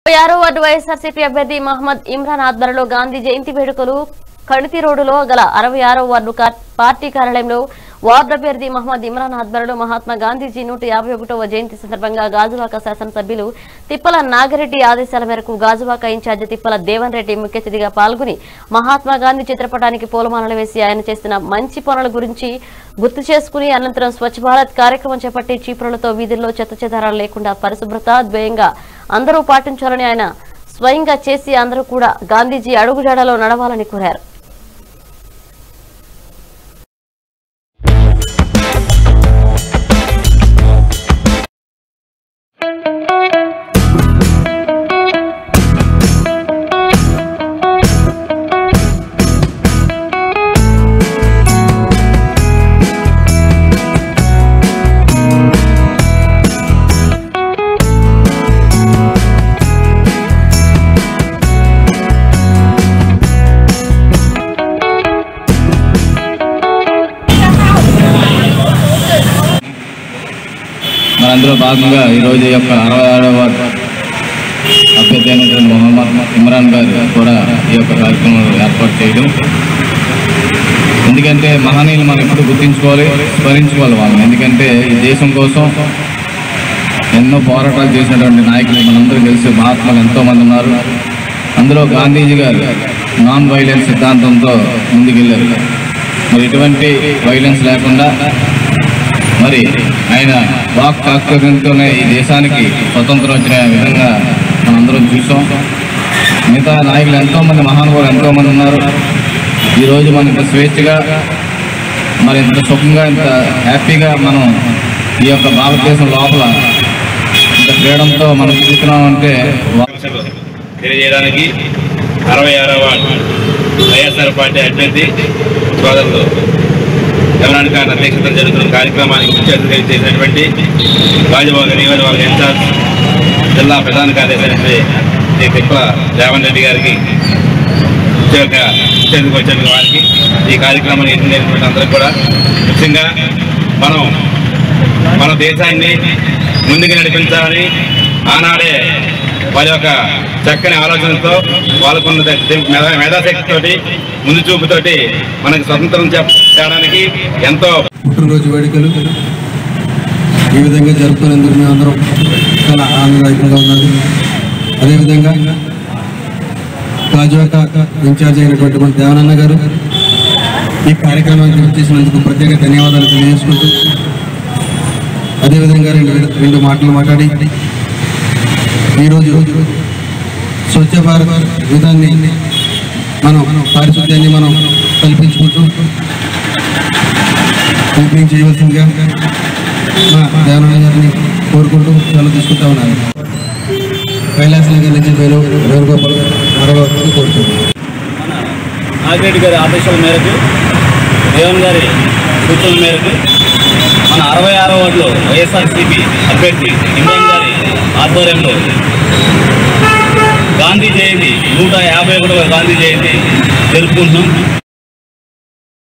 ఆరో వార్డు వైఎస్ఆర్సీపీ అభ్యర్థి మహమ్మద్ ఇమ్రాన్ ఆధ్వర్యంలో గాంధీ జయంతి వేడుకలు కణితి రోడ్డులో గల అరవై ఆరో వార్డు కా- పార్టీ కార్యాలయంలో వార్డు అభ్యర్థి మహమ్మద్ ఇమ్రాన్ ఆధ్వర్యంలో మహాత్మా గాంధీజీ నూట యాభై ఒకటవ జయంతి సందర్భంగా గాజువాక శాసనసభ్యులు తిప్పల నాగిరెడ్డి ఆదేశాల మేరకు గాజువాక ఇన్ఛార్జి తిప్పల దేవన్ రెడ్డి ముఖ్య అతిథిగా పాల్గొని మహాత్మా గాంధీ చిత్రపటానికి పూలమాలలు వేసి ఆయన చేస్తున్న మంచి పనుల గురించి గుర్తు చేసుకుని అనంతరం స్వచ్ఛ భారత్ కార్యక్రమం చేపట్టి చీపురులతో వీధుల్లో చెత్త చెదారాలు లేకుండా పరిశుభ్రత ద్వయంగా అందరూ పాటించాలని ఆయన స్వయంగా చేసి అందరూ కూడా గాంధీజీ అడుగుజాడలో నడవాలని కోరారు మరి అందులో భాగంగా ఈరోజు ఈ యొక్క అరవై ఆరవ వార్డు అభ్యర్థి అయినటువంటి మొహమ్మద్ ఇమ్రాన్ గారు కూడా ఈ యొక్క కార్యక్రమం ఏర్పాటు చేయడం ఎందుకంటే మహనీయులు మనం ఎప్పుడు గుర్తించుకోవాలి స్మరించుకోవాలి వాళ్ళని ఎందుకంటే ఈ దేశం కోసం ఎన్నో పోరాటాలు చేసినటువంటి నాయకులు మనందరూ తెలిసి మహాత్ములు ఎంతో మంది ఉన్నారు అందులో గాంధీజీ గారు నాన్ వైలెన్స్ సిద్ధాంతంతో ముందుకెళ్ళారు మరి ఎటువంటి వైలెన్స్ లేకుండా మరి ఆయన వాక్ చాతుర్యంతోనే ఈ దేశానికి స్వతంత్రం వచ్చిన విధంగా మనందరం చూసాం మిగతా నాయకులు ఎంతో మంది మహానుభావులు ఎంతో మంది ఉన్నారు ఈరోజు మనం ఇంత స్వేచ్ఛగా మరి ఇంత సుఖంగా ఇంత హ్యాపీగా మనం ఈ యొక్క భారతదేశం లోపల ఇంత ఫ్రీడంతో మనం చూస్తున్నాం అంటే ఆకాంక్షలు తెలియజేయడానికి అరవై ఆరవ వైఎస్ఆర్ పార్టీ అభ్యర్థి సోదరులు ఎవరాని గారి అధ్యక్షతన జరుగుతున్న కార్యక్రమానికి ముఖ్య అతిథిగా చేసినటువంటి రాజభవన్ నియోజకవర్గ ఇన్ఛార్జ్ జిల్లా ప్రధాన కార్యదర్శి శ్రీ తిప్ప రేవంత్ రెడ్డి గారికి ముఖ్యంగా ముఖ్య అతిథిగా వచ్చిన వారికి ఈ కార్యక్రమాన్ని ఎన్నికైనటువంటి అందరికి కూడా ముఖ్యంగా మనం మన దేశాన్ని ముందుకు నడిపించాలని ఆనాడే వారి యొక్క చక్కని ఆలోచనతో వాళ్ళకున్న ద- మెధా మేధాశక్తితోటి ముందు చూపుతోటి మనకి స్వతంత్రం చెప్- తేడానికి ఎంతో పుట్టినరోజు వేడుకలు ఈ విధంగా జరుపుకునేందుకు మేము అందరం చాలా ఆనందదాయకంగా ఉన్నది అదేవిధంగా గాజువాక ఇన్ఛార్జ్ అయినటువంటి మన దేవనన్న గారు ఈ కార్యక్రమానికి వచ్చేసినందుకు ప్రత్యేక ధన్యవాదాలు తెలియజేసుకుంటూ అదేవిధంగా రెండు రెండు మాటలు మాట్లాడి ఈరోజు స్వచ్ఛ భారత్ విధాన్ని మనం పారిశుద్ధ్యాన్ని మనం కల్పించుకుంటూ ఓపెనింగ్ చేయవలసిందిగా మా దేవనారాయణ గారిని కోరుకుంటూ సెలవు తీసుకుంటా ఉన్నాను కైలాస్ నగర్ నుంచి వేణు వేణుగోపాల్ మరో కోరుతున్నాను నాగిరెడ్డి గారి ఆదేశాల మేరకు దేవన్ గారి సూచనల మేరకు మన అరవై ఆరో వార్డులో వైఎస్ఆర్సీపీ అభ్యర్థి ఇమ్రాన్ గారి ఆధ్వర్యంలో గాంధీ జయంతి నూట యాభై ఒకటవ గాంధీ జయంతి జరుపుకుంటున్నాం